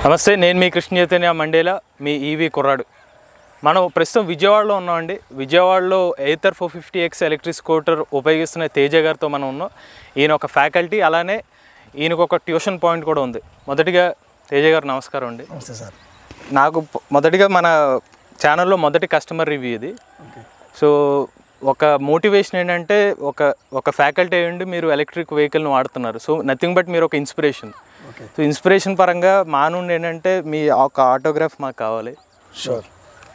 నమస్తే నేను మీ కృష్ణ చైతన్య మండేలా మీ ఈవీ కుర్రాడు మనం ప్రస్తుతం విజయవాడలో ఉన్నామండి విజయవాడలో Ather four fifty X electric scooter ఉపయోగిస్తున్న తేజ గారితో మనం ఉన్నాం ఈయన ఒక ఫ్యాకల్టీ అలానే ఈయనకు ఒక ట్యూషన్ పాయింట్ కూడా ఉంది మొదటిగా తేజ గారు నమస్కారం అండి నమస్తే సార్ నాకు ప- మొదటిగా మన ఛానల్లో మొదటి కస్టమర్ రివ్యూ ఇది సో ఒక మోటివేషన్ ఏంటంటే ఒక ఒక ఫ్యాకల్టీ అయ్యండి మీరు ఎలక్ట్రిక్ వెహికల్ని వాడుతున్నారు సో నథింగ్ బట్ మీరు ఒక ఇన్స్పిరేషన్ ఓకే సో ఇన్స్పిరేషన్ పరంగా మా నుండి ఏంటంటే మీ ఒక ఆటోగ్రాఫ్ మాకు కావాలి షూర్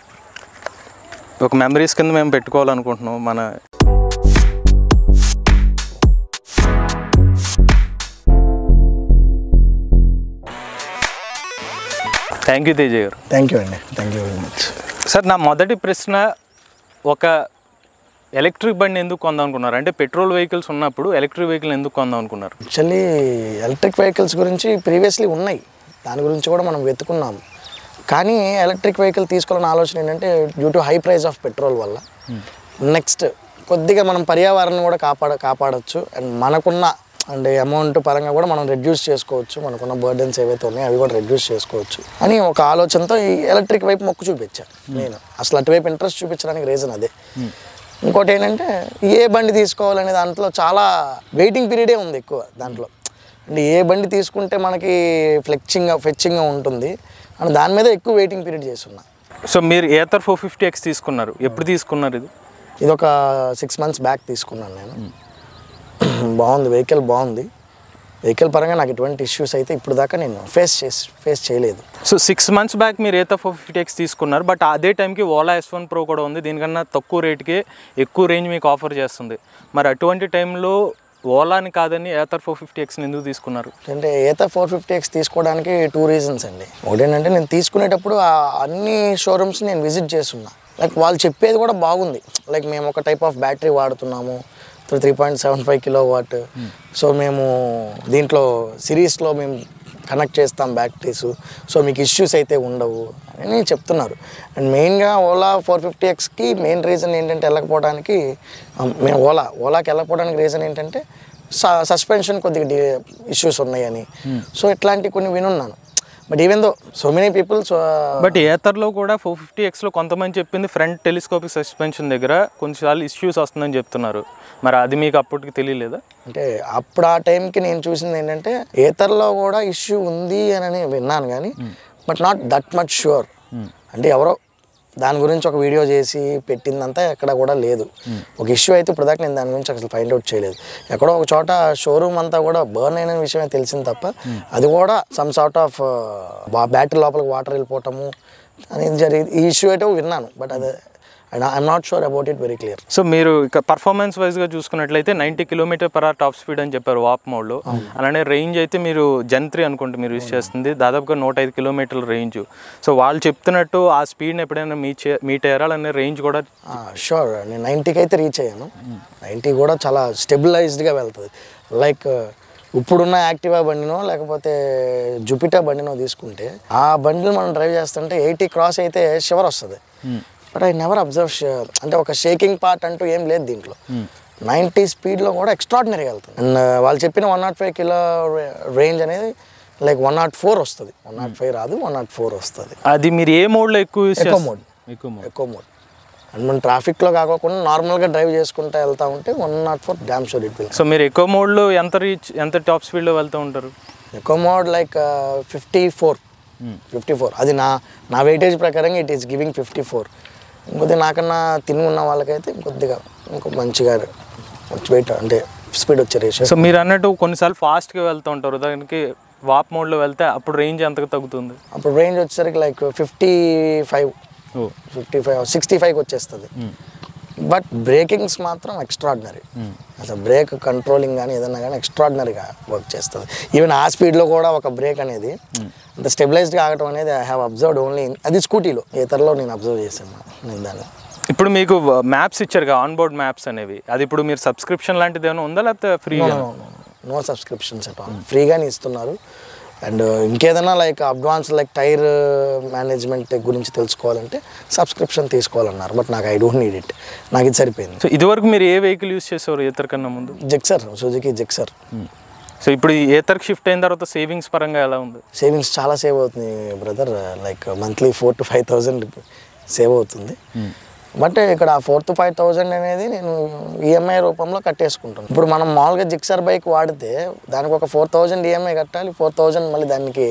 ఒక మెమరీస్ కింద మేము పెట్టుకోవాలనుకుంటున్నాం మన థ్యాంక్ యూ తేజ గారు థ్యాంక్ యూ అండి thank you very much sir నా మొదటి ప్రశ్న ఒక ఎలక్ట్రిక్ బండి ఎందుకు కొందాం అనుకున్నారు అంటే పెట్రోల్ వెహికల్స్ ఉన్నప్పుడు ఎలక్ట్రిక్ వెహికల్ ఎందుకు కొందాం అనుకున్నారు యాక్చువల్లీ ఎలక్ట్రిక్ వెహికల్స్ గురించి ప్రీవియస్లీ ఉన్నాయి దాని గురించి కూడా మనం వెతుకున్నాం కానీ ఎలక్ట్రిక్ వెహికల్ తీసుకోవాలన్న ఆలోచన ఏంటంటే due to high price of petrol వల్ల నెక్స్ట్ కొద్దిగా మనం పర్యావరణం కూడా కాపాడ కాపాడచ్చు అండ్ మనకున్న అండ్ అమౌంట్ పరంగా కూడా మనం రెడ్యూస్ చేసుకోవచ్చు మనకున్న బర్డెన్స్ ఏవైతే ఉన్నాయో అవి కూడా రెడ్యూస్ చేసుకోవచ్చు అని ఒక ఆలోచనతో ఈ ఎలక్ట్రిక్ వైపు మొక్కు చూపించాను నేను అసలు అటువైపు ఇంట్రెస్ట్ చూపించడానికి రీజన్ అదే ఇంకోటి ఏంటంటే ఏ బండి తీసుకోవాలనే దాంట్లో చాలా వెయిటింగ్ పీరియడే ఉంది ఎక్కువ దాంట్లో అంటే ఏ బండి తీసుకుంటే మనకి ఫ్లెక్చింగ్ ఫెచ్చింగ్గా ఉంటుంది అని దాని మీద ఎక్కువ వెయిటింగ్ పీరియడ్ చేస్తున్నా సో మీరు ఏతర్ ఫోర్ ఫిఫ్టీ ఎక్స్ తీసుకున్నారు ఎప్పుడు తీసుకున్నారు ఇది ఇది ఒక సిక్స్ మంత్స్ బ్యాక్ తీసుకున్నాను నేను బాగుంది వెహికల్ బాగుంది వెహికల్ పరంగా నాకు ఎటువంటి ఇష్యూస్ అయితే ఇప్పుడు దాకా నేను ఫేస్ చేసి ఫేస్ చేయలేదు సో సిక్స్ మంత్స్ బ్యాక్ మీరు ఏతర్ ఫోర్ ఫిఫ్టీ ఎక్స్ తీసుకున్నారు బట్ అదే టైంకి ఓలా ఎస్ వన్ ప్రో కూడా ఉంది దీనికన్నా తక్కువ రేట్కి ఎక్కువ రేంజ్ మీకు ఆఫర్ చేస్తుంది మరి అటువంటి టైంలో ఓలాని కాదని ఏతర్ ఫోర్ ఫిఫ్టీ ఎక్స్ని ఎందుకు తీసుకున్నారు అంటే ఏత ఫోర్ ఫిఫ్టీ ఎక్స్ తీసుకోవడానికి టూ రీజన్స్ అండి ఒకటి ఏంటంటే నేను తీసుకునేటప్పుడు ఆ అన్ని షోరూమ్స్ నేను విజిట్ చేస్తున్నా లైక్ వాళ్ళు చెప్పేది కూడా బాగుంది లైక్ మేము ఒక టైప్ ఆఫ్ బ్యాటరీ వాడుతున్నాము three point seven five kilowatt so మేము దీంట్లో సిరీస్లో మేము కనెక్ట్ చేస్తాం బ్యాటరీస్ సో మీకు ఇష్యూస్ అయితే ఉండవు అని చెప్తున్నారు అండ్ మెయిన్గా ఓలా ఫోర్ ఫిఫ్టీ ఎక్స్కి మెయిన్ రీజన్ ఏంటంటే వెళ్ళకపోవడానికి ఆ, మేము ఓలా ఓలాకి వెళ్ళకపోవడానికి రీజన్ ఏంటంటే సస్పెన్షన్ కొద్దిగా ఇష్యూస్ ఉన్నాయని సో ఇట్లాంటి కొన్ని వినున్నాను but even though so many people so but ఏతర్లో కూడా ఫోర్ ఫిఫ్టీ ఎక్స్లో కొంతమంది చెప్పింది ఫ్రంట్ టెలిస్కోపిక్ సస్పెన్షన్ దగ్గర కొన్నిసార్లు ఇష్యూస్ వస్తుందని చెప్తున్నారు మరి అది మీకు అప్పటికి తెలియలేదా అంటే అప్పుడు ఆ టైంకి నేను చూసింది ఏంటంటే ఏతర్లో కూడా ఇష్యూ ఉంది అని విన్నాను కానీ but not that much sure అంటే ఎవరో దాని గురించి ఒక వీడియో చేసి పెట్టిందంతా ఎక్కడ కూడా లేదు ఒక ఇష్యూ అయితే ఇప్పుడు దాకా నేను దాని గురించి అసలు ఫైండ్ అవుట్ చేయలేదు ఎక్కడో ఒక చోట షోరూమ్ అంతా కూడా బర్న్ అయిన విషయమే తెలిసింది తప్ప అది కూడా సమ్ సార్ట్ ఆఫ్ బ్యాటరీ లోపలికి వాటర్ వెళ్ళిపోవటము అనేది జరిగింది ఈ ఇష్యూ అయితే విన్నాను బట్ అది I'm not sure about it very clear so మీరు ఇక పర్ఫార్మెన్స్ వైజ్గా చూసుకున్నట్లయితే ninety kilometre per hour top speed అని చెప్పారు వాప్ మోడ్లో అలానే రేంజ్ అయితే మీరు జన్ త్రీ అనుకుంటే మీరు యూస్ చేస్తుంది దాదాపుగా నూట ఐదు కిలోమీటర్ల రేంజ్ సో వాళ్ళు చెప్తున్నట్టు ఆ స్పీడ్ని ఎప్పుడైనా మీట్ చే మీట్ అయ్యారా అలానే రేంజ్ కూడా షూర్ నేను నైంటీకి అయితే రీచ్ అయ్యాను నైంటీ కూడా చాలా స్టెబిలైజ్డ్గా వెళ్తుంది లైక్ ఇప్పుడున్న యాక్టివా బండినో లేకపోతే జూపిటర్ బండినో తీసుకుంటే ఆ బండిని మనం డ్రైవ్ చేస్తుంటే ఎయిటీ క్రాస్ అయితే షివర్ వస్తుంది బట్ ఐ నెవర్ అబ్జర్వ్ అంటే ఒక షేకింగ్ పార్ట్ అంటూ ఏం లేదు దీంట్లో నైంటీ స్పీడ్లో కూడా ఎక్స్ట్రాడినరీగా వెళ్తుంది అండ్ వాళ్ళు చెప్పిన one nought five kilo range అనేది లైక్ వన్ నాట్ ఫోర్ వస్తుంది వన్ నాట్ ఫైవ్ రాదు వన్ నాట్ ఫోర్ వస్తుంది అది మీరు ఏ మోడ్లో ఎక్కువ యూస్ ఎక్కువ చేస్తారు మోడ్ ఎక్కువ మోడ్ ఎక్కువ మోడ్ అండ్ మనం ట్రాఫిక్లో కాకుండా నార్మల్గా డ్రైవ్ చేసుకుంటూ వెళ్తా ఉంటే one nought four damn sure it will so మీరు ఎక్కువ మోడ్లో ఎంత రీచ్ ఎంత టాప్ స్పీడ్లో వెళ్తూ ఉంటారు ఎక్కువ mode like fifty four fifty four అది నా నా వెయిటేజ్ ప్రకారంగా it is giving fifty four ఇంకొద్దిగా నాకన్నా తిని ఉన్న వాళ్ళకైతే ఇంకొద్దిగా ఇంకో మంచిగా వెయిట్ అంటే స్పీడ్ వచ్చే రేషియో సో మీరు అన్నట్టు కొన్నిసార్లు ఫాస్ట్గా వెళ్తూ ఉంటారు దానికి వాప్ మోడ్లో వెళ్తే అప్పుడు రేంజ్ ఎంతకు తగ్గుతుంది అప్పుడు రేంజ్ వచ్చేసరికి లైక్ ఫిఫ్టీ ఫైవ్ ఓ ఫిఫ్టీ ఫైవ్ సిక్స్టీ ఫైవ్కి వచ్చేస్తుంది బట్ బ్రేకింగ్స్ మాత్రం ఎక్స్ట్రాడినరీ అసలు బ్రేక్ కంట్రోలింగ్ కానీ ఏదన్నా కానీ ఎక్స్ట్రాడినరీగా వర్క్ చేస్తుంది ఈవెన్ ఆ స్పీడ్లో కూడా ఒక బ్రేక్ అనేది అంత స్టెబిలైజ్డ్గా ఆగటం అనేది ఐ హ్యావ్ అబ్జర్వ్డ్ ఓన్లీ అది స్కూటీలో ఇతరలో నేను అబ్జర్వ్ చేశాను నేను దాన్ని ఇప్పుడు మీకు మ్యాప్స్ ఇచ్చారు ఆన్ బోర్డ్ మ్యాప్స్ అనేవి అది ఇప్పుడు మీరు సబ్స్క్రిప్షన్ లాంటిది ఏమైనా ఉందా లేకపోతే free no subscriptions at all ఫ్రీగానే ఇస్తున్నారు అండ్ ఇంకేదైనా like advance like tyre management గురించి తెలుసుకోవాలంటే సబ్స్క్రిప్షన్ తీసుకోవాలన్నారు బట్ నాకు ఐ డోంట్ నీడ్ ఇట్ నాకు ఇది సరిపోయింది సో ఇదివరకు మీరు ఏ వెహికల్ యూస్ చేసేవారు ఇతర కన్నా ముందు జెక్సర్ సుజుకి జెక్సర్ సో ఇప్పుడు ఈ ఏతర్కి షిఫ్ట్ అయిన తర్వాత సేవింగ్స్ పరంగా ఎలా ఉంది సేవింగ్స్ చాలా సేవ్ అవుతుంది brother like monthly four to five thousand save అవుతుంది బట్ ఇక్కడ ఫోర్ టు ఫైవ్ థౌజండ్ అనేది నేను ఈఎంఐ రూపంలో కట్టేసుకుంటాను ఇప్పుడు మనం మామూలుగా జిక్సర్ బైక్ వాడితే దానికి ఒక ఫోర్ థౌజండ్ ఈఎంఐ కట్టాలి ఫోర్ థౌజండ్ మళ్ళీ దానికి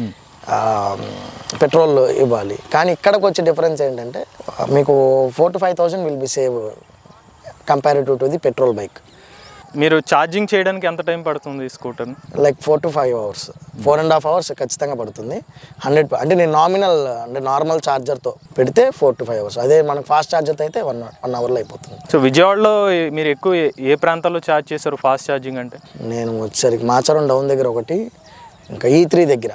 పెట్రోల్ ఇవ్వాలి కానీ ఇక్కడికి వచ్చే డిఫరెన్స్ ఏంటంటే మీకు four to five thousand will be save comparative to the petrol bike మీరు ఛార్జింగ్ చేయడానికి ఎంత టైం పడుతుంది ఈ స్కూటర్ని like four to five hours four and half hours ఖచ్చితంగా పడుతుంది హండ్రెడ్ అంటే నేను నామినల్ అంటే నార్మల్ ఛార్జర్తో పెడితే ఫోర్ టు ఫైవ్ అవర్స్ అదే మనకు ఫాస్ట్ ఛార్జర్తో అయితే వన్ వన్ అవర్లో అయిపోతుంది సో విజయవాడలో మీరు ఎక్కువ ఏ- ఏ ప్రాంతాల్లో ఛార్జ్ చేశారు ఫాస్ట్ ఛార్జింగ్ అంటే నేను వచ్చేసరికి మాచరం డౌన్ దగ్గర ఒకటి ఇంకా ఈ త్రీ దగ్గర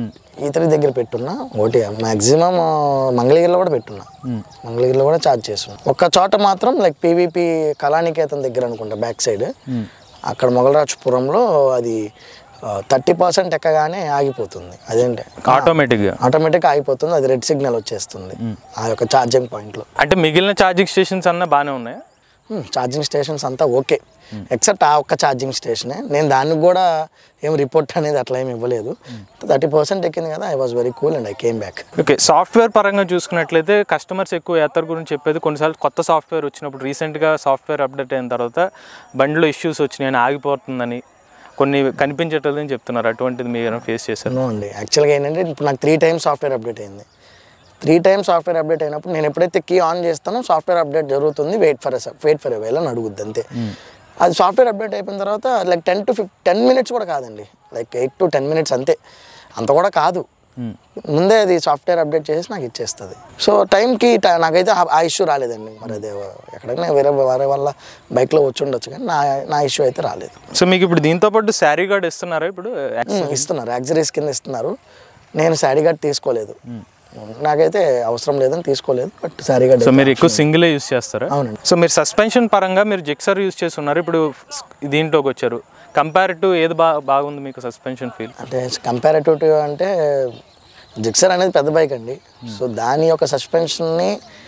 ఈ త్రీ దగ్గర పెట్టున్నా ఒకటి మ్యాక్సిమం మంగళగిరిలో కూడా పెట్టున్నా మంగళగిరిలో కూడా ఛార్జ్ చేస్తున్నా ఒక్క చోట మాత్రం లైక్ పీవీపీ కళానికేతన్ దగ్గర అనుకుంటా బ్యాక్ సైడ్ అక్కడ మొగలరాజపురంలో అది థర్టీ పర్సెంట్ ఎక్కగానే ఆగిపోతుంది అదేంటి ఆటోమేటిక్గా ఆటోమేటిక్ ఆగిపోతుంది అది రెడ్ సిగ్నల్ వచ్చేస్తుంది ఆ యొక్క ఛార్జింగ్ పాయింట్లో అంటే మిగిలిన ఛార్జింగ్ స్టేషన్స్ అన్న బాగానే ఉన్నాయా ఛార్జింగ్ స్టేషన్స్ అంతా ఓకే ఎక్సెప్ట్ ఆ ఒక్క ఛార్జింగ్ స్టేషనే నేను దానికి కూడా ఏం రిపోర్ట్ అనేది అట్లా ఏమి ఇవ్వలేదు థర్టీ పర్సెంట్ ఎక్కింది కదా I was very cool and I came back okay software పరంగా చూసుకున్నట్లయితే కస్టమర్స్ ఎక్కువ యాత్ర గురించి చెప్పేది కొన్నిసార్లు కొత్త సాఫ్ట్వేర్ వచ్చినప్పుడు రీసెంట్గా సాఫ్ట్వేర్ అప్డేట్ అయిన తర్వాత బండిలో ఇష్యూస్ వచ్చినాయని ఆగిపోతుందని కొన్ని కనిపించట్లేదని చెప్తున్నారు అటువంటిది మీరు ఫేస్ చేశారు నో అండి యాక్చువల్గా ఏంటంటే ఇప్పుడు నాకు త్రీ టైమ్స్ సాఫ్ట్వేర్ అప్డేట్ అయింది త్రీ టైమ్స్ సాఫ్ట్వేర్ అప్డేట్ అయినప్పుడు నేను ఎప్పుడైతే కీ ఆన్ చేస్తానో సాఫ్ట్వేర్ అప్డేట్ జరుగుతుంది wait for wait for while అని అడుగుద్ది అంతే అది సాఫ్ట్వేర్ అప్డేట్ అయిపోయిన తర్వాత లైక్ టెన్ టు ఫిఫ్ టెన్ మినిట్స్ కూడా కాదండి like eight to ten minutes అంతే అంత కూడా కాదు ముందే అది సాఫ్ట్వేర్ అప్డేట్ చేసి నాకు ఇచ్చేస్తుంది సో టైంకి ట- నాకైతే ఆ- ఆ ఇష్యూ రాలేదండి మరి అదే ఎక్కడైనా వేరే వేరే వాళ్ళ బైక్లో వచ్చి ఉండొచ్చు కానీ నా నా ఇష్యూ అయితే రాలేదు సో మీకు ఇప్పుడు దీంతో పాటు శారీ గార్డ్ ఇస్తున్నారా ఇప్పుడు ఉమ్, ఇస్తున్నారు యాక్సరీస్ కింద ఇస్తున్నారు నేను శారీ గార్డ్ తీసుకోలేదు నాకైతే అవసరం లేదని తీసుకోలేదు బట్ శారీ గార్డ్ సో మీరు ఎక్కువ సింగిలే యూస్ చేస్తారా అవునండి. సో మీరు సస్పెన్షన్ పరంగా మీరు జిక్సర్ యూస్ చేస్తున్నారు ఇప్పుడు దీంట్లోకి వచ్చారు కంపేర్ టు ఏది బా బాగుంది మీకు సస్పెన్షన్ ఫీల్ అంటే కంపారిటివ్ అంటే జిక్సర్ అనేది పెద్ద బైక్ అండి సో దాని యొక్క సస్పెన్షన్ని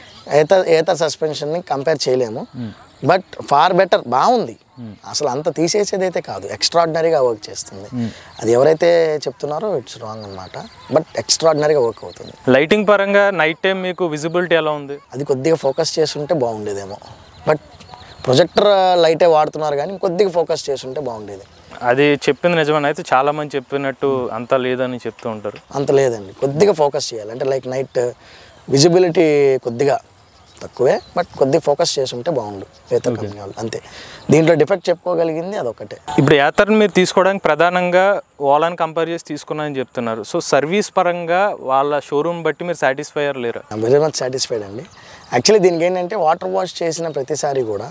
ఏత ఏతర్ సస్పెన్షన్ని కంపేర్ చేయలేము బట్ ఫార్ బెటర్ బాగుంది అసలు అంత తీసేసేది అయితే కాదు ఎక్స్ట్రాడినరీగా వర్క్ చేస్తుంది అది ఎవరైతే చెప్తున్నారో ఇట్స్ రాంగ్ అనమాట బట్ ఎక్స్ట్రాడినరీగా వర్క్ అవుతుంది లైటింగ్ పరంగా నైట్ టైం మీకు విజిబిలిటీ ఎలా ఉంది అది కొద్దిగా ఫోకస్ చేస్తుంటే బాగుండేదేమో బట్ ప్రొజెక్టర్ లైటే వాడుతున్నారు కానీ కొద్దిగా ఫోకస్ చేస్తుంటే బాగుండేది అది చెప్పింది నిజమని అయితే చాలా మంది చెప్పినట్టు అంత లేదని చెప్తూ ఉంటారు అంత లేదండి కొద్దిగా ఫోకస్ చేయాలి అంటే లైక్ నైట్ విజిబిలిటీ కొద్దిగా తక్కువే బట్ కొద్దిగా ఫోకస్ చేస్తుంటే బాగుండు ఏతర్ కంపెనీ వాళ్ళు అంతే దీంట్లో డిఫెక్ట్ చెప్పుకోగలిగింది అదొకటే ఇప్పుడు యాత్రను మీరు తీసుకోవడానికి ప్రధానంగా ఓలాని కంపేర్ చేసి తీసుకున్నారని చెప్తున్నారు సో సర్వీస్ పరంగా వాళ్ళ షోరూమ్ బట్టి మీరు సాటిస్ఫైయర్ లేరు వెరీ మచ్ సాటిస్ఫైడ్ అండి యాక్చువల్లీ దీనికి ఏంటంటే వాటర్ వాష్ చేసిన ప్రతిసారి కూడా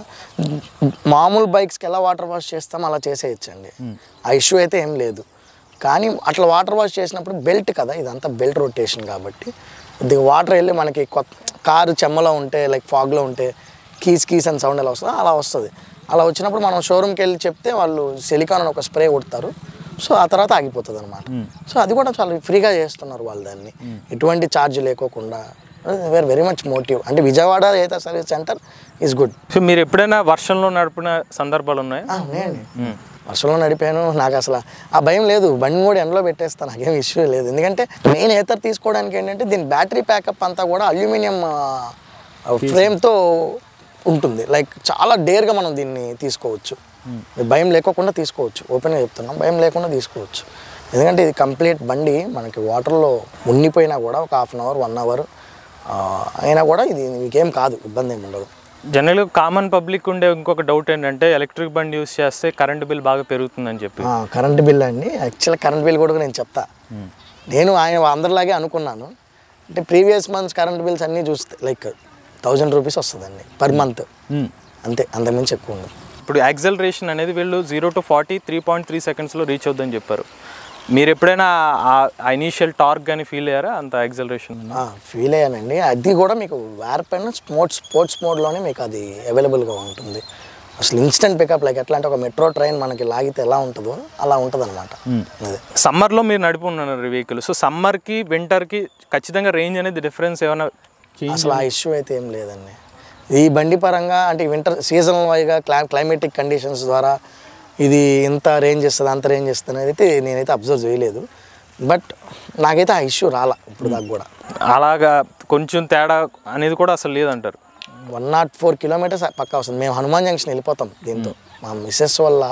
మామూలు బైక్స్కి ఎలా వాటర్ వాష్ చేస్తామో అలా చేసేయచ్చండి ఆ ఇష్యూ అయితే ఏం లేదు కానీ అట్లా వాటర్ వాష్ చేసినప్పుడు బెల్ట్ కదా ఇదంతా బెల్ట్ రొటేషన్ కాబట్టి కొద్దిగా వాటర్ వెళ్ళి మనకి కొత్త కారు చెమ్మలో ఉంటే లైక్ ఫాగ్లో ఉంటే కీస్ కీస్ అని సౌండ్ ఎలా వస్తుందో అలా వస్తుంది అలా వచ్చినప్పుడు మనం షోరూమ్కి వెళ్ళి చెప్తే వాళ్ళు సిలికాన్ అని ఒక స్ప్రే కొడతారు సో ఆ తర్వాత ఆగిపోతుంది అనమాట సో అది కూడా చాలా ఫ్రీగా చేస్తున్నారు వాళ్ళు దాన్ని ఎటువంటి ఛార్జ్ లేకోకుండా వేర్ వెరీ మచ్ మోటివ్ అంటే Vijayawada Ather service centre is good so మీరు ఎప్పుడైనా వర్షంలో నడిపిన సందర్భాలు ఉన్నాయా నేను వర్షంలో నడిపాను నాకు అసలు ఆ భయం లేదు బండి కూడా ఎండలో పెట్టేస్తాను నాకేం ఇష్యూ లేదు ఎందుకంటే మెయిన్ ఏతర్ తీసుకోవడానికి ఏంటంటే దీని బ్యాటరీ ప్యాకప్ అంతా కూడా అల్యూమినియం ఫ్రేమ్తో ఉంటుంది లైక్ చాలా డేర్గా మనం దీన్ని తీసుకోవచ్చు భయం లేకోకుండా తీసుకోవచ్చు ఓపెన్గా చెప్తున్నాం భయం లేకుండా తీసుకోవచ్చు ఎందుకంటే ఇది కంప్లీట్ బండి మనకి వాటర్లో మునిగిపోయినా కూడా ఒక half an hour one hour అయినా కూడా ఇది మీకేం కాదు ఇబ్బంది ఏమి ఉండదు జనరల్గా కామన్ పబ్లిక్ ఉండే ఇంకొక డౌట్ ఏంటంటే ఎలక్ట్రిక్ బండి యూస్ చేస్తే కరెంట్ బిల్ బాగా పెరుగుతుందని చెప్పి కరెంట్ బిల్ అండి యాక్చువల్ కరెంట్ బిల్ కూడా నేను చెప్తా నేను ఆయన అందరిలాగే అనుకున్నాను అంటే ప్రీవియస్ మంత్స్ కరెంట్ బిల్స్ అన్నీ చూస్తే లైక్ థౌజండ్ రూపీస్ వస్తుందండి పర్ మంత్ అంతే అంతకుమించి ఎక్కువ ఉండదు ఇప్పుడు యాక్సలరేషన్ అనేది వీళ్ళు zero to forty three point three సెకండ్స్లో రీచ్ అవుద్దని చెప్పారు మీరు ఎప్పుడైనా ఆ ఇనీషియల్ టార్క్ కానీ ఫీల్ అయ్యారా అంత యాక్సలరేషన్ ఫీల్ అయ్యానండి అది కూడా మీకు వేర్ పైన స్పోర్ట్స్ స్పోర్ట్స్ మోడ్లోనే మీకు అది అవైలబుల్గా ఉంటుంది అసలు ఇన్స్టెంట్ పికప్ లైక్ ఎట్లా అంటే ఒక మెట్రో ట్రైన్ మనకి లాగితే ఎలా ఉంటుందో అలా ఉంటుంది అనమాట అదే సమ్మర్లో మీరు నడిపి ఉన్నారు వెహికల్ సో సమ్మర్కి వింటర్కి ఖచ్చితంగా రేంజ్ అనేది డిఫరెన్స్ ఏమైనా అసలు ఆ ఇష్యూ అయితే ఏం లేదండి ఈ బండి పరంగా అంటే వింటర్ సీజనల్ వైగా క్లై క్లైమేటిక్ కండిషన్స్ ద్వారా ఇది ఇంత రేంజ్ ఇస్తుంది అంత రేంజ్ ఇస్తుంది అనేది అయితే నేనైతే అబ్జర్వ్ చేయలేదు బట్ నాకైతే ఆ ఇష్యూ రాలా ఇప్పుడు దాకా కూడా అలాగా కొంచెం తేడా అనేది కూడా అసలు లేదంటారు వన్ నాట్ ఫోర్ కిలోమీటర్స్ పక్కా వస్తుంది మేము హనుమాన్ జంక్షన్ వెళ్ళిపోతాం దీంతో మా మిస్సెస్ వల్ల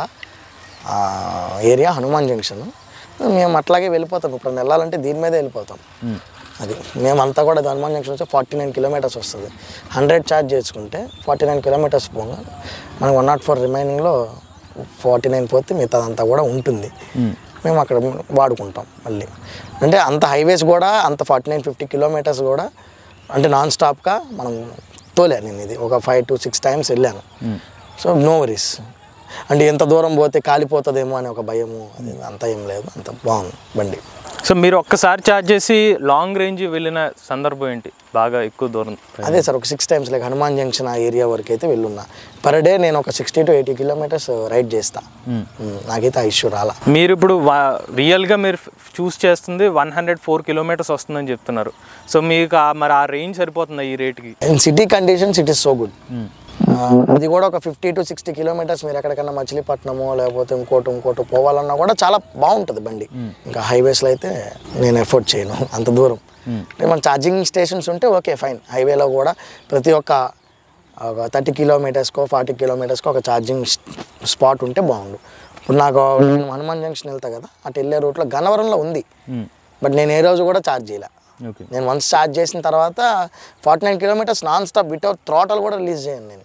ఆ ఏరియా హనుమాన్ జంక్షన్ మేము అట్లాగే వెళ్ళిపోతాం ఇప్పుడు వెళ్ళాలంటే దీని మీదే వెళ్ళిపోతాం అది మేమంతా కూడా ఇది హనుమాన్ జంక్షన్ వచ్చి ఫార్టీ నైన్ కిలోమీటర్స్ వస్తుంది హండ్రెడ్ ఛార్జ్ చేసుకుంటే ఫార్టీ నైన్ కిలోమీటర్స్ పోగా మనకు వన్ నాట్ ఫోర్ రిమైనింగ్లో ఫార్టీ నైన్ పోతే మిగతాదంతా కూడా ఉంటుంది మేము అక్కడ వాడుకుంటాం మళ్ళీ అంటే అంత హైవేస్ కూడా అంత ఫార్టీ నైన్ ఫిఫ్టీ కిలోమీటర్స్ కూడా అంటే నాన్ స్టాప్గా మనం తోలాను నేను ఇది ఒక ఫైవ్ టు సిక్స్ టైమ్స్ వెళ్ళాను సో నో వరీస్ అంటే ఎంత దూరం పోతే కాలిపోతుందేమో అనే ఒక భయము అది అంత ఏం లేదు అంత బాగుంది బండి సో మీరు ఒక్కసారి ఛార్జ్ చేసి లాంగ్ రేంజ్ వెళ్ళిన సందర్భం ఏంటి బాగా ఎక్కువ దూరం అదే సార్ ఒక six times like Hanuman junction ఆ ఏరియా వరకు అయితే వెళ్ళున్నా పర్ డే నేను ఒక sixty to eighty kilometres ride చేస్తా మ్మ్. నాకైతే ఆ ఇష్యూ రాలా మీరు ఇప్పుడు వా- రియల్గా మీరు చూస్ చేస్తుంది వన్ హండ్రెడ్ ఫోర్ కిలోమీటర్స్ వస్తుందని చెప్తున్నారు సో మీకు ఆ- మరి ఆ రేంజ్ సరిపోతుందా ఈ రేట్కి in city conditions it is so good అది కూడా ఒక ఫిఫ్టీ టు సిక్స్టీ కిలోమీటర్స్ మీరు ఎక్కడికన్నా మచిలీపట్నమో లేకపోతే ఇంకోటి ఇంకోటి పోవాలన్నా కూడా చాలా బాగుంటుంది బండి ఇంకా హైవేస్లో అయితే నేను ఎఫోర్డ్ చేయను అంత దూరం అంటే మన ఛార్జింగ్ స్టేషన్స్ ఉంటే ఓకే ఫైన్ హైవేలో కూడా ప్రతి ఒక్క ఒక థర్టీ కిలోమీటర్స్కో ఫార్టీ కిలోమీటర్స్కో ఒక ఛార్జింగ్ స్పాట్ ఉంటే బాగుండు ఇప్పుడు నాకు నేను హనుమాన్ జంక్షన్ వెళ్తా కదా అటు వెళ్ళే రూట్లో గన్నవరంలో ఉంది బట్ నేను ఏ రోజు కూడా ఛార్జ్ చేయలే ఓకే నేను వన్స్ ఛార్జ్ చేసిన తర్వాత forty nine kilometres non stop without throttle కూడా రిలీజ్ చేయను నేను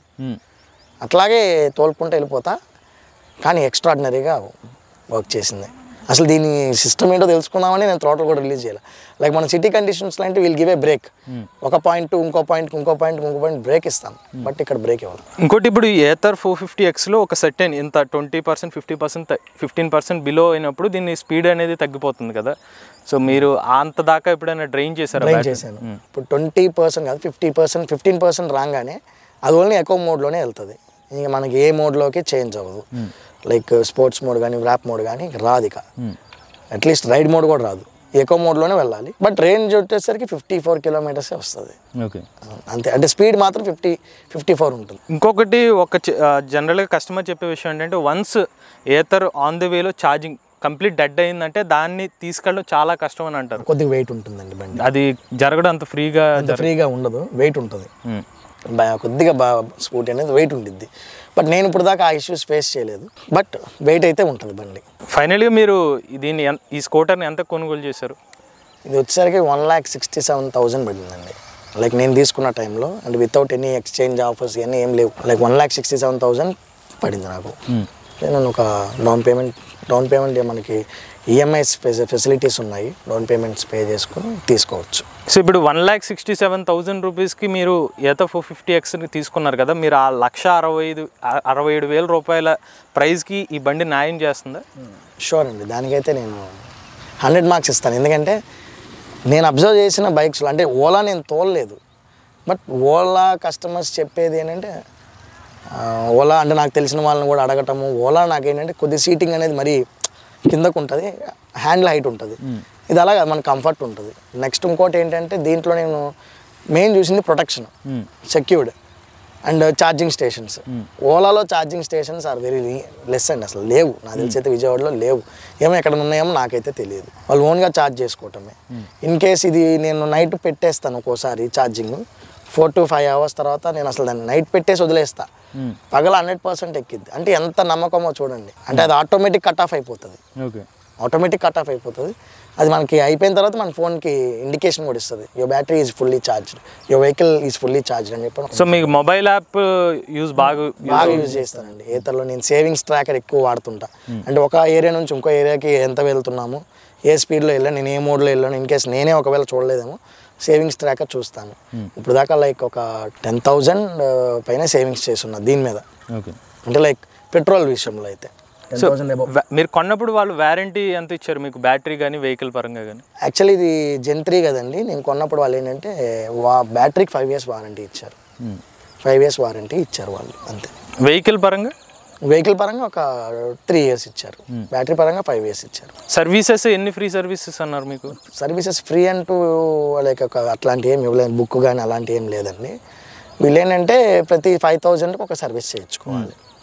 అట్లాగే తోలుకుంటూ వెళ్ళిపోతా కానీ ఎక్స్ట్రాడినరీగా వర్క్ చేసింది అసలు దీని సిస్టమ్ ఏంటో తెలుసుకుందామని నేను థ్రాటల్ కూడా రిలీజ్ చేయాలి లైక్ మన సిటీ కండిషన్స్లో అంటే వీల్ గివ్ ఏ బ్రేక్ ఒక పాయింట్ ఇంకో పాయింట్ ఇంకో పాయింట్ ఇంకో పాయింట్ బ్రేక్ ఇస్తాం బట్ ఇక్కడ బ్రేక్ ఇవ్వాలి ఇంకోటి ఇప్పుడు ఏతర్ ఫోర్ ఫిఫ్టీ ఎక్స్లో ఒక సెటెన్ ఇంత twenty percent fifty percent fifteen percent below అయినప్పుడు దీని స్పీడ్ అనేది తగ్గిపోతుంది కదా సో మీరు అంత దాకా ఎప్పుడైనా డ్రైన్ చేశారా ట్రైన్ battery? చేశాను ఇప్పుడు ట్వంటీ పర్సెంట్ కాదు ఫిఫ్టీ పర్సెంట్ ఫిఫ్టీన్ పర్సెంట్ రాగానే అది ఓన్లీ ఎకో మోడ్లోనే వెళ్తుంది ఇంకా మనకి ఏ మోడ్లోకి చేంజ్ అవ్వదు లైక్ స్పోర్ట్స్ మోడ్ కానీ ర్యాప్ మోడ్ కానీ రాదు ఇక అట్లీస్ట్ రైడ్ మోడ్ కూడా రాదు ఎకో మోడ్లోనే వెళ్ళాలి బట్ రేంజ్ వచ్చేసరికి ఫిఫ్టీ ఫోర్ కిలోమీటర్సే వస్తుంది ఓకే అంతే అంటే స్పీడ్ మాత్రం ఫిఫ్టీ ఫిఫ్టీ ఫోర్ ఉంటుంది ఇంకొకటి ఒక జనరల్గా కస్టమర్ చెప్పే విషయం ఏంటంటే వన్స్ ఏతర్ ఆన్ ది వేలో ఛార్జింగ్ కంప్లీట్ డెడ్ అయిందంటే దాన్ని తీసుకెళ్ళడం చాలా కష్టం అని అంటారు కొద్దిగా వెయిట్ ఉంటుందండి బండి అది జరగడం అంత ఫ్రీగా అంత ఫ్రీగా ఉండదు వెయిట్ ఉంటుంది బా- కొద్దిగా బా స్కూటీ అనేది వెయిట్ ఉంటుంది బట్ నేను ఇప్పుడు దాకా ఆ ఇష్యూస్ ఫేస్ చేయలేదు బట్ వెయిట్ అయితే ఉంటుంది బండి ఫైనల్గా మీరు దీన్ని ఎన్- ఈ స్కూటర్ని ఎంత కొనుగోలు చేశారు ఇది వచ్చేసరికి one lakh sixty seven thousand పడిందండి లైక్ నేను తీసుకున్న టైంలో అంటే వితౌట్ ఎనీ ఎక్స్చేంజ్ ఆఫర్స్ ఇవన్నీ ఏం లేవు like one lakh sixty seven thousand పడింది నాకు నేను ఒక డౌన్ పేమెంట్ డౌన్ పేమెంట్ మనకి ఈఎంఐస్ ఫెసిలిటీస్ ఉన్నాయి డౌన్ పేమెంట్స్ పే చేసుకుని తీసుకోవచ్చు సో ఇప్పుడు one lakh sixty seven thousand రూపీస్కి మీరు ఏత ఫోర్ ఫిఫ్టీ ఎక్స్ని తీసుకున్నారు కదా మీరు ఆ లక్ష అరవై ఐదు అ- అరవై ఏడు వేల రూపాయల ప్రైస్కి ఈ బండి న్యాయం చేస్తుందా షూర్ అండి దానికైతే నేను హండ్రెడ్ మార్క్స్ ఇస్తాను ఎందుకంటే నేను అబ్జర్వ్ చేసిన బైక్స్లో అంటే ఓలా నేను తోలలేదు బట్ ఓలా కస్టమర్స్ చెప్పేది ఏంటంటే ఆ, ఓలా అంటే నాకు తెలిసిన వాళ్ళని కూడా అడగటము ఓలా నాకేంటంటే కొద్ది సీటింగ్ అనేది మరీ కిందకు ఉంటుంది హ్యాండిల్ హైట్ ఉంటుంది ఇది అలాగా మన కంఫర్ట్ ఉంటుంది నెక్స్ట్ ఇంకోటి ఏంటంటే దీంట్లో నేను మెయిన్ చూసింది protection secured and charging stations ఓలాలో charging stations are very less అండి అసలు లేవు నాకు తెలిసి అయితే విజయవాడలో లేవు ఏమో ఎక్కడ ఉన్నాయేమో నాకైతే తెలియదు వాళ్ళు ఓన్గా ఛార్జ్ చేసుకోవటమే ఇన్ కేస్ ఇది నేను నైట్ పెట్టేస్తాను ఒక్కోసారి charging four to five hours తర్వాత నేను అసలు దాన్ని నైట్ పెట్టేసి వదిలేస్తా పగల హండ్రెడ్ పర్సెంట్ ఎక్కిద్ది అంటే ఎంత నమ్మకమో చూడండి అంటే అది ఆటోమేటిక్ కట్ ఆఫ్ అయిపోతుంది ఓకే ఆటోమేటిక్ కట్ ఆఫ్ అయిపోతుంది అది మనకి అయిపోయిన తర్వాత మన ఫోన్కి ఇండికేషన్ కూడా ఇస్తుంది your battery is fully charged your vehicle is fully charged అని చెప్పి సో మీకు మొబైల్ యాప్ యూజ్ బాగా బాగా యూజ్ చేస్తానండి ఏతర్లో నేను సేవింగ్స్ ట్రాకర్ ఎక్కువ వాడుతుంటా అంటే ఒక ఏరియా నుంచి ఇంకో ఏరియాకి ఎంత వెళ్తున్నాము ఏ స్పీడ్లో వెళ్ళాను నేను ఏ మోడ్లో వెళ్ళాను ఇన్ కేస్ నేనే ఒకవేళ చూడలేదేమో సేవింగ్స్ ట్రాకర్ చూస్తాను ఇప్పుడు దాకా లైక్ ఒక టెన్ థౌజండ్ పైన సేవింగ్స్ చేస్తున్నా దీని మీద ఓకే అంటే లైక్ పెట్రోల్ విషయంలో అయితే టెన్ సో థౌసండ్ మీరు కొన్నప్పుడు వాళ్ళు వారంటీ ఎంత ఇచ్చారు మీకు బ్యాటరీ కానీ వెహికల్ పరంగా కానీ యాక్చువల్లీ ఇది జెన్ త్రీ కదండి నేను కొన్నప్పుడు వాళ్ళు ఏంటంటే వా బ్యాటరీకి ఫైవ్ ఇయర్స్ వారంటీ ఇచ్చారు ఫైవ్ ఇయర్స్ వారంటీ ఇచ్చారు వాళ్ళు అంతే వెహికల్ పరంగా వెహికల్ పరంగా ఒక త్రీ ఇయర్స్ ఇచ్చారు బ్యాటరీ పరంగా ఫైవ్ ఇయర్స్ ఇచ్చారు సర్వీసెస్ ఎన్ని ఫ్రీ సర్వీసెస్ అన్నారు మీకు సర్వీసెస్ ఫ్రీ అంటూ లైక్ ఒక అట్లాంటి ఏం ఇవ్వలేదు బుక్ కానీ అలాంటి ఏం లేదండి వీళ్ళు ఏంటంటే ప్రతి ఫైవ్ థౌజండ్కి ఒక సర్వీస్ చేయించుకోవాలి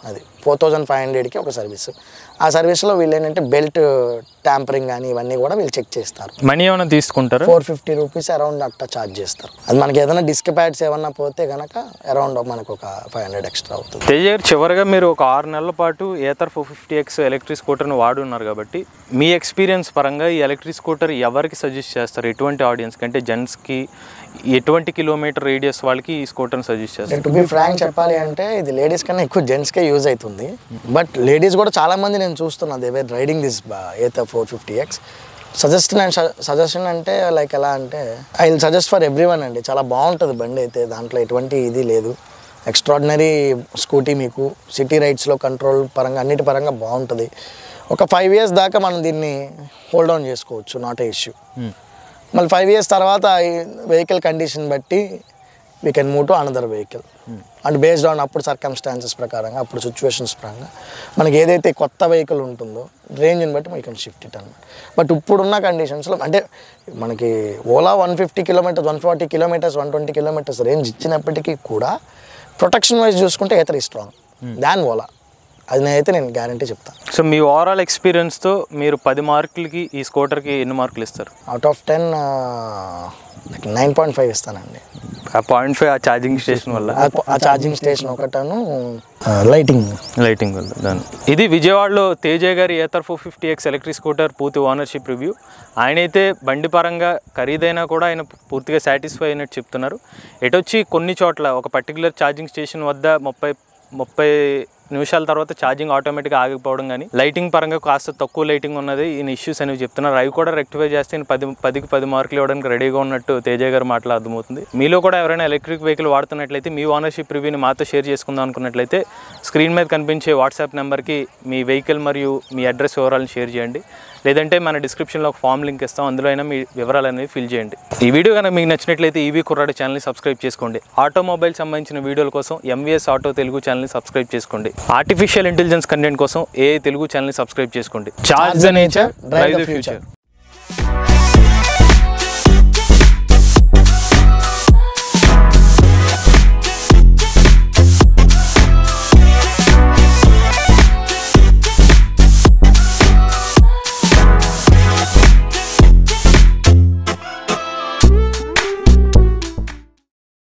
అది ఫోర్ థౌజండ్ ఫైవ్ హండ్రెడ్కి ఒక సర్వీస్ ఆ సర్వీస్లో వీళ్ళు ఏంటంటే బెల్ట్ ట్యాంపరింగ్ కానీ ఇవన్నీ కూడా వీళ్ళు చెక్ చేస్తారు మనీ ఏమైనా తీసుకుంటారా ఫోర్ ఫిఫ్టీ రూపీస్ అరౌండ్ అట్లా ఛార్జ్ చేస్తారు అది మనకి ఏదైనా డిస్క్ ప్యాడ్స్ ఏమన్నా పోతే కనుక అరౌండ్ మనకు ఒక ఫైవ్ హండ్రెడ్ ఎక్స్ట్రా అవుతుంది తేజ గారు చివరిగా మీరు ఒక ఆరు నెలల పాటు Ather four fifty X electric స్కూటర్ని వాడున్నారు కాబట్టి మీ ఎక్స్పీరియన్స్ పరంగా ఈ ఎలక్ట్రిక్ స్కూటర్ ఎవరికి సజెస్ట్ చేస్తారు ఎటువంటి ఆడియన్స్కి అంటే జెంట్స్కి ఎటువంటి కిలోమీటర్ రేడియస్ వాళ్ళకి ఈ స్కూటర్ని సజెస్ట్ చేస్తారు టు బి ఫ్రాంక్ చెప్పాలి అంటే ఇది లేడీస్ కన్నా ఎక్కువ జెంట్స్కే యూజ్ అవుతుంది బట్ లేడీస్ కూడా చాలా మంది నేను చూస్తున్నా they were riding this Ather four fifty X suggest suggestion అంటే లైక్ ఎలా అంటే I will suggest for everyone అండి చాలా బాగుంటుంది బండి అయితే దాంట్లో ఎటువంటి ఇది లేదు ఎక్స్ట్రాడినరీ స్కూటీ మీకు సిటీ రైడ్స్లో కంట్రోల్ పరంగా అన్నిటి పరంగా బాగుంటుంది ఒక ఫైవ్ ఇయర్స్ దాకా మనం దీన్ని హోల్డ్ ఆన్ చేసుకోవచ్చు నాట్ ఏ ఇష్యూ మళ్ళీ ఫైవ్ ఇయర్స్ తర్వాత ఈ వెహికల్ కండిషన్ బట్టి we can move to another vehicle and based on అప్పుడు సర్కమ్స్టాన్సెస్ ప్రకారంగా అప్పుడు సిచ్యువేషన్స్ పరంగా మనకి ఏదైతే కొత్త వెహికల్ ఉంటుందో రేంజ్ని బట్టి వీ కెన్ షిఫ్ట్ ఇట్ అనమాట బట్ ఇప్పుడున్న కండిషన్స్లో అంటే మనకి Ola one fifty kilometres one forty kilometres one twenty kilometres range ఇచ్చినప్పటికీ కూడా ప్రొటెక్షన్ వైజ్ చూసుకుంటే ఏతర్ స్ట్రాంగ్ దాన్ ఓలా అది నేనైతే నేను గ్యారంటీ చెప్తాను సో మీ ఓవరాల్ ఎక్స్పీరియన్స్తో మీరు పది మార్కులకి ఈ స్కూటర్కి ఎన్ని మార్కులు ఇస్తారు out of ten nine point five ఇస్తానండి ఆ పాయింట్ ఫైవ్ ఆ ఛార్జింగ్ స్టేషన్ వల్ల ఆ- ఆ ఛార్జింగ్ స్టేషన్ ఒకటను లైటింగ్ లైటింగ్ వల్ల దాని ఇది విజయవాడలో తేజ గారి Ather four fifty X electric scooter పూర్తి ఓనర్షిప్ రివ్యూ ఆయన అయితే బండి పరంగా ఖరీదైనా కూడా ఆయన పూర్తిగా సాటిస్ఫై అయినట్టు చెప్తున్నారు ఎటొచ్చి కొన్ని చోట్ల ఒక పర్టికులర్ ఛార్జింగ్ స్టేషన్ వద్ద ముప్పై ముప్పై నిమిషాల తర్వాత ఛార్జింగ్ ఆటోమేటిక్గా ఆగిపోవడం కానీ లైటింగ్ పరంగా కాస్త తక్కువ లైటింగ్ ఉన్నది ఈయన ఇష్యూస్ అనేవి చెప్తున్నారు అవి కూడా రెక్టిఫై చేస్తే ఈయన పది పదికి పది మార్కులు ఇవ్వడానికి రెడీగా ఉన్నట్టు తేజ గారు మాటలు అర్థమవుతుంది మీలో కూడా ఎవరైనా ఎలక్ట్రిక్ వెహికల్ వాడుతున్నట్లయితే మీ ఓనర్షిప్ రివ్యూని మాతో షేర్ చేసుకుందాం అనుకున్నట్లయితే స్క్రీన్ మీద కనిపించే వాట్సాప్ నెంబర్కి మీ వెహికల్ మరియు మీ అడ్రస్ వివరాలను షేర్ చేయండి లేదంటే మన డిస్క్రిప్షన్లో ఒక ఫామ్ లింక్ ఇస్తాం అందులో అయినా మీ వివరాలు అనేవి ఫిల్ చేయండి ఈ వీడియో కనుక మీకు నచ్చినట్లయితే ఈవీ కుర్రాడు ఛానల్ని సబ్స్క్రైబ్ చేసుకోండి ఆటోమొబైల్ సంబంధించిన వీడియోల కోసం ఎంవీఎస్ ఆటో తెలుగు ఛానల్ని సబ్స్క్రైబ్ చేసుకోండి ఆర్టిఫిషియల్ ఇంటెలిజెన్స్ కంటెంట్ కోసం ఏ తెలుగు ఛానల్ని సబ్స్క్రైబ్ చేసుకోండి charge the nature drive the future